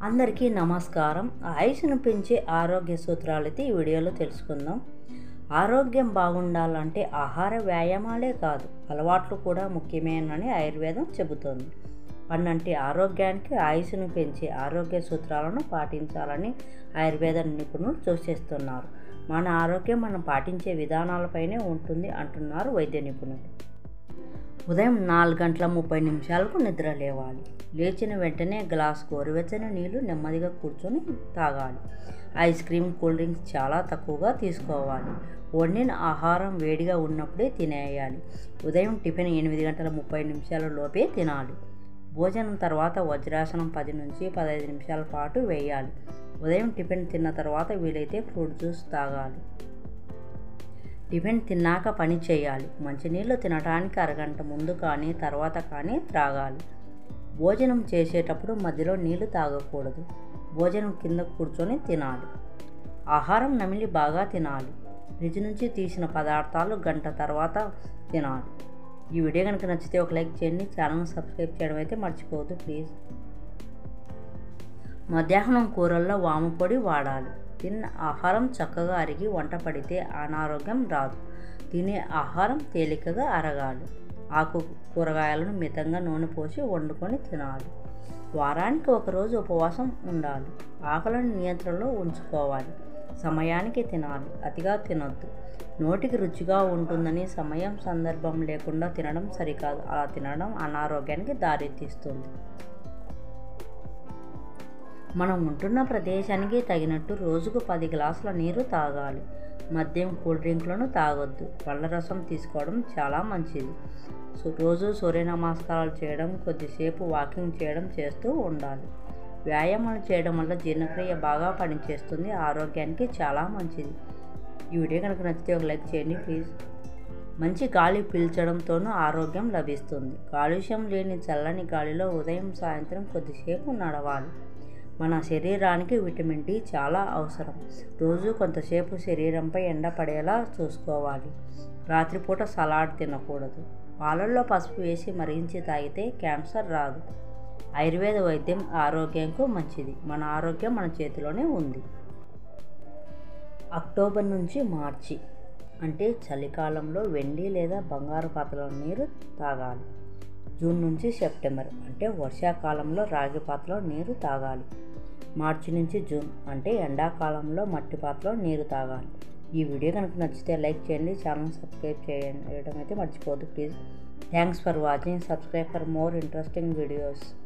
అందరికీ నమస్కారం ఆయుష్ను పెంచే ఆరోగ్య సూత్రాలైతే ఈ వీడియోలో తెలుసుకుందాం ఆరోగ్యం బాగుండాలంటే ఆహార వ్యాయామాలే కాదు అలవాట్లు కూడా ముఖ్యమేనని ఆయుర్వేదం చెబుతోంది పన్నంటి ఆరోగ్యానికి ఆయుష్ను పెంచే ఆరోగ్య సూత్రాలను పాటించాలని ఆయుర్వేద నిపుణులు సూచిస్తున్నారు మన ఆరోగ్యం మనం పాటించే విధానాలపైనే ఉంటుంది అంటున్నారు వైద్య నిపుణులు ఉదయం నాలుగు గంటల ముప్పై నిమిషాలకు నిద్ర లేవాలి లేచిన వెంటనే గ్లాస్ గోరువెచ్చని నీళ్లు నెమ్మదిగా కూర్చొని తాగాలి ఐస్ క్రీమ్ కూల్ డ్రింక్స్ చాలా తక్కువగా తీసుకోవాలి వండిన ఆహారం వేడిగా ఉన్నప్పుడే తినేయాలి ఉదయం టిఫిన్ ఎనిమిది గంటల ముప్పై నిమిషాల లోపే తినాలి భోజనం తర్వాత వజ్రాసనం పది నుంచి పదహైదు నిమిషాల పాటు వేయాలి ఉదయం టిఫిన్ తిన్న తర్వాత వీలైతే ఫ్రూట్ జ్యూస్ తాగాలి టిఫిన్ తిన్నాక పని చేయాలి మంచినీళ్ళు తినడానికి అరగంట ముందు కానీ తర్వాత కానీ త్రాగాలి భోజనం చేసేటప్పుడు మధ్యలో నీళ్లు తాగకూడదు భోజనం కింద కూర్చొని తినాలి ఆహారం నమిలి బాగా తినాలి ఫ్రిడ్జ్ నుంచి తీసిన పదార్థాలు గంట తర్వాత తినాలి ఈ వీడియో కనుక నచ్చితే ఒక లైక్ చేయండి ఛానల్ సబ్స్క్రైబ్ చేయడం అయితే మర్చిపోవద్దు ప్లీజ్ మధ్యాహ్నం కూరల్లో వాము పొడి వాడాలి తిన్న ఆహారం చక్కగా అరిగి వంట పడితే అనారోగ్యం రాదు తినే ఆహారం తేలికగా అరగాలి ఆకు కూరగాయలను మితంగా నూనె పోసి వండుకొని తినాలి వారానికి ఒకరోజు ఉపవాసం ఉండాలి ఆకలిని నియంత్రణలో ఉంచుకోవాలి సమయానికి తినాలి అతిగా తినొద్దు నోటికి రుచిగా ఉంటుందని సమయం సందర్భం లేకుండా తినడం సరికాదు అలా తినడం అనారోగ్యానికి దారితీస్తుంది మనం ఉంటున్న ప్రదేశానికి తగినట్టు రోజుకు పది గ్లాసుల నీరు తాగాలి మద్యం కూల్ డ్రింక్లను తాగొద్దు పళ్ళ రసం తీసుకోవడం చాలా మంచిది రోజు సూర్య నమస్కారాలు చేయడం కొద్దిసేపు వాకింగ్ చేయడం చేస్తూ ఉండాలి వ్యాయామాలు చేయడం వల్ల జీర్ణక్రియ బాగా పనిచేస్తుంది ఆరోగ్యానికి చాలా మంచిది ఈ వీడియో కనుక నచ్చితే ఒక లైక్ చేయండి ప్లీజ్ మంచి గాలి పీల్చడంతోనూ ఆరోగ్యం లభిస్తుంది కాలుష్యం లేని చల్లని గాలిలో ఉదయం సాయంత్రం కొద్దిసేపు నడవాలి మన శరీరానికి విటమిన్ డి చాలా అవసరం రోజు కొంతసేపు శరీరంపై ఎండ పడేలా చూసుకోవాలి రాత్రిపూట సలాడ్ తినకూడదు పాలల్లో పసుపు వేసి మరిగించి తాగితే క్యాన్సర్ రాదు ఆయుర్వేద వైద్యం ఆరోగ్యంకు మంచిది మన ఆరోగ్యం మన చేతిలోనే ఉంది అక్టోబర్ నుంచి మార్చి అంటే చలికాలంలో వెండి లేదా బంగారు పాత్రలో నీరు తాగాలి జూన్ నుంచి సెప్టెంబర్ అంటే వర్షాకాలంలో రాగి పాత్రలో నీరు తాగాలి మార్చి నుంచి జూన్ అంటే ఎండాకాలంలో మట్టి పాత్రలో నీరు తాగాలి ఈ వీడియో కనుక నచ్చితే లైక్ చేయండి ఛానల్ సబ్స్క్రైబ్ చేయండి చేయడం అయితే మర్చిపోవద్దు please thanks for watching subscribe for more interesting videos